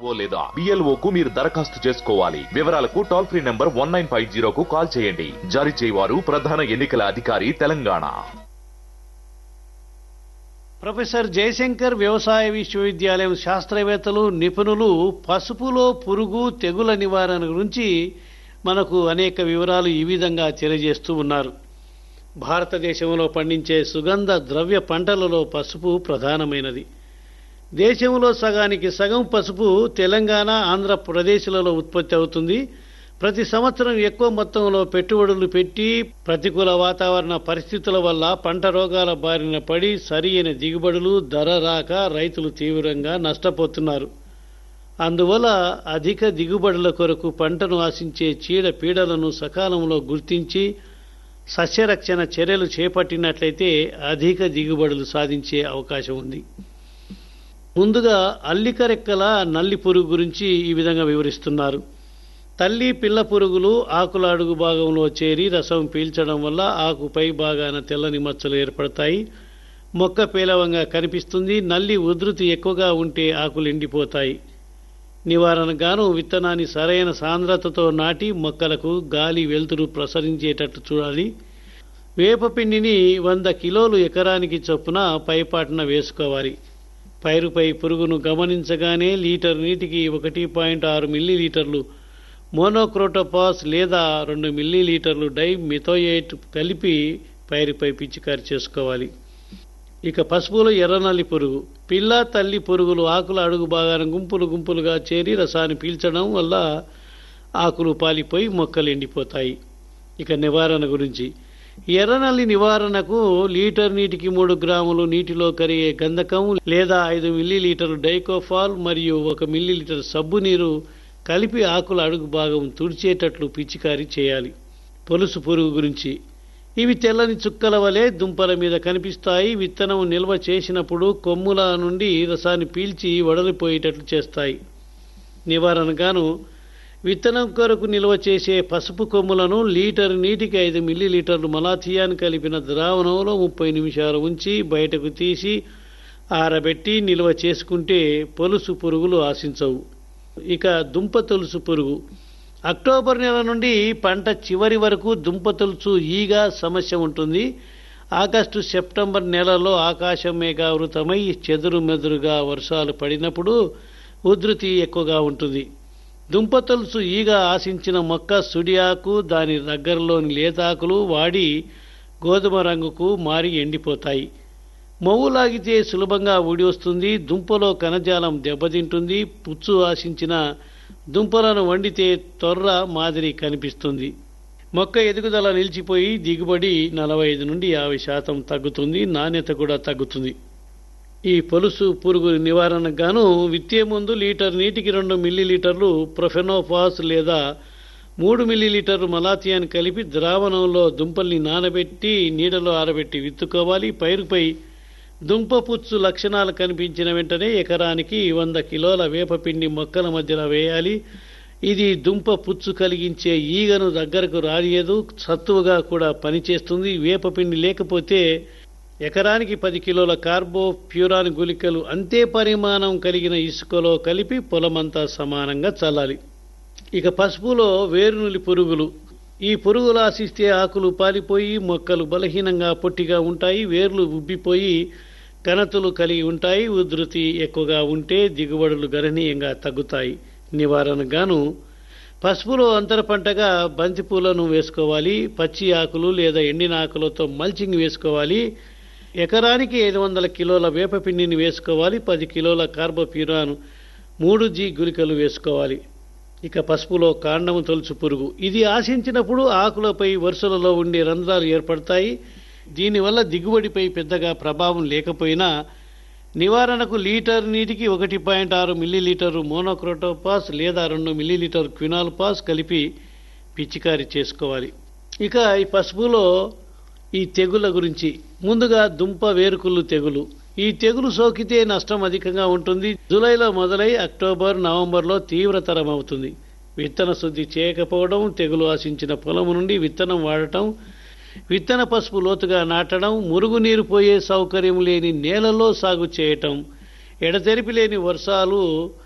ఓ లేదా బిఎల్ఓ కు మీరు దరఖాస్తు చేసుకోవాలి వివరాలకు toll free number one nine five జీరోకు కాల్ చేయండి జారీ చేయవారు ప్రధాన ఎన్నికల అధికారి తెలంగాణ ప్రొఫెసర్ జయశంకర్ వ్యవసాయ విశ్వవిద్యాలయం శాస్త్రవేత్తలు నిపుణులు పసుపులో పురుగు తెగుల నివారణ గురించి మనకు అనేక వివరాలు ఈ విధంగా తెలియజేస్తూ ఉన్నారు భారతదేశంలో పండించే సుగంధ ద్రవ్య పంటలలో పసుపు ప్రధానమైనది దేశంలో సగానికి సగం పసుపు తెలంగాణ ఆంధ్రప్రదేశ్లలో ఉత్పత్తి అవుతుంది ప్రతి సంవత్సరం ఎక్కువ మొత్తంలో పెట్టుబడులు పెట్టి ప్రతికూల వాతావరణ పరిస్థితుల వల్ల పంట రోగాల బారిన పడి సరియైన దిగుబడులు ధర రాక రైతులు తీవ్రంగా నష్టపోతున్నారు అందువల్ల అధిక దిగుబడుల కొరకు పంటను ఆశించే చీడ పీడలను సకాలంలో గుర్తించి సస్యరక్షణ చర్యలు చేపట్టినట్లయితే అధిక దిగుబడులు సాధించే అవకాశం ఉంది ముందుగా అల్లికరెక్కల నల్లి పురుగు గురించి ఈ విధంగా వివరిస్తున్నారు తల్లి పిల్ల పురుగులు ఆకుల అడుగు భాగంలో చేరి రసం పీల్చడం వల్ల ఆకు పై భాగాన తెల్లని మచ్చలు ఏర్పడతాయి మొక్క పేలవంగా కనిపిస్తుంది నల్లి ఉధృతి ఎక్కువగా ఉంటే ఆకులు ఎండిపోతాయి నివారణగాను విత్తనాన్ని సరైన సాంద్రతతో నాటి మొక్కలకు గాలి వెలుతురు ప్రసరించేటట్టు చూడాలి వేపపిండిని వంద కిలోలు ఎకరానికి చొప్పున పైపాటున వేసుకోవాలి పైరుపై పురుగును గమనించగానే లీటర్ నీటికి ఒకటి పాయింట్ ఆరు మిల్లీలీటర్లు మోనోక్రోటోపాస్ లేదా రెండు మిల్లీలీటర్లు డై మిథోయేట్ కలిపి పైరుపై పిచికారి చేసుకోవాలి ఇక పసుపులో ఎర్రనల్లి పురుగు పిల్ల తల్లి పురుగులు ఆకుల అడుగు భాగాన గుంపులు గుంపులుగా చేరి రసాన్ని పీల్చడం వల్ల ఆకులు పాలిపోయి మొక్కలు ఎండిపోతాయి ఇక నివారణ గురించి ఎర్రనల్లి నివారణకు లీటర్ నీటికి మూడు గ్రాములు నీటిలో కరిగే గంధకం లేదా ఐదు మిల్లీలీటర్లు డైకోఫాల్ మరియు ఒక మిల్లీలీటర్ సబ్బు నీరు కలిపి ఆకుల అడుగు భాగం తుడిచేటట్లు పిచికారీ చేయాలి పొలుసు పురుగు గురించి ఇవి తెల్లని చుక్కల వలె దుంపల మీద కనిపిస్తాయి విత్తనం నిల్వ చేసినప్పుడు కొమ్ముల నుండి రసాన్ని పీల్చి వడలిపోయేటట్లు చేస్తాయి నివారణగాను విత్తనం కొరకు నిల్వ చేసే పసుపు కొమ్ములను లీటర్ నీటికి ఐదు మిల్లీలీటర్లు మలాథియాన్ కలిపిన ద్రావణంలో ముప్పై నిమిషాలు ఉంచి బయటకు తీసి ఆరబెట్టి నిల్వ చేసుకుంటే పొలుసు పురుగులు ఆశించవు ఇక దుంప తొలుసు పురుగు అక్టోబర్ నెల నుండి పంట చివరి వరకు దుంప తొలుచు ఈగ సమస్య ఉంటుంది ఆగస్టు సెప్టెంబర్ నెలలో ఆకాశం మేఘావృతమై చెదురు మెదురుగా వర్షాలు పడినప్పుడు ఉధృతి ఎక్కువగా ఉంటుంది దుంప తొలుసు ఈగ ఆశించిన మొక్క సుడియాకు దాని దగ్గరలోని లేతాకులు వాడి గోధుమ రంగుకు మారి ఎండిపోతాయి మొవ్వు లాగితే సులభంగా ఊడి వస్తుంది దుంపలో కణజాలం దెబ్బతింటుంది పుచ్చు ఆశించిన దుంపలను వండితే తొర్ర మాదిరి కనిపిస్తుంది మొక్క ఎదుగుదల నిలిచిపోయి దిగుబడి నలభై ఐదు నుండి యాభై శాతం తగ్గుతుంది నాణ్యత కూడా తగ్గుతుంది ఈ పొలుసు పురుగు నివారణకు గాను విత్తే ముందు లీటర్ నీటికి రెండు మిల్లీలీటర్లు ప్రొఫెనోఫాస్ లేదా మూడు మిల్లీలీటర్లు మలాథియాన్ కలిపి ద్రావణంలో దుంపల్ని నానబెట్టి నీడలో ఆరబెట్టి విత్తుకోవాలి పైరుపై దుంప పుచ్చు లక్షణాలు కనిపించిన వెంటనే ఎకరానికి వంద కిలోల వేపపిండి మొక్కల మధ్యలో వేయాలి ఇది దుంప పుచ్చు కలిగించే ఈగను దగ్గరకు రానియదు సత్తువుగా కూడా పనిచేస్తుంది వేపపిండి లేకపోతే ఎకరానికి పది కిలోల కార్బో ప్యూరాన్ గుళికలు అంతే పరిమాణం కలిగిన ఇసుకలో కలిపి పొలమంతా సమానంగా చల్లాలి ఇక పసుపులో వేరునులి పురుగులు ఈ పురుగులు ఆశిస్తే ఆకులు పాలిపోయి మొక్కలు బలహీనంగా పొట్టిగా ఉంటాయి వేర్లు ఉబ్బిపోయి కణతులు కలిగి ఉంటాయి ఉధృతి ఎక్కువగా ఉంటే దిగుబడులు గణనీయంగా తగ్గుతాయి నివారణకు గాను పసుపులో అంతర పంటగా బంతిపూలను వేసుకోవాలి పచ్చి ఆకులు లేదా ఎండిన ఆకులతో మల్చింగ్ వేసుకోవాలి ఎకరానికి ఐదు వందల కిలోల వేపపిండిని వేసుకోవాలి పది కిలోల కార్బోప్యూరాన్ మూడు జీ గుళికలు వేసుకోవాలి ఇక పసుపులో కాండము తొలుచు పురుగు ఇది ఆశించినప్పుడు ఆకులపై వరుసలలో ఉండే రంధ్రాలు ఏర్పడతాయి దీనివల్ల దిగుబడిపై పెద్దగా ప్రభావం లేకపోయినా నివారణకు లీటర్ నీటికి ఒకటి పాయింట్ ఆరు మిల్లీలీటరు మోనోక్రోటోపాస్ లేదా రెండు మిల్లీలీటర్ క్వినాల్ పాస్ కలిపి పిచికారీ చేసుకోవాలి ఇక ఈ పసుపులో ఈ తెగుల గురించి ముందుగా దుంప వేరుకుళ్ళు తెగులు ఈ తెగులు సోకితే నష్టం అధికంగా ఉంటుంది జూలైలో మొదలై అక్టోబర్ నవంబర్లో తీవ్రతరం అవుతుంది విత్తన శుద్ధి చేయకపోవడం తెగులు ఆశించిన పొలం నుండి విత్తనం వాడటం విత్తన పసుపు లోతుగా నాటడం మురుగునీరు పోయే సౌకర్యం లేని నేలలో సాగు చేయటం ఎడతెరిపి లేని వర్షాలు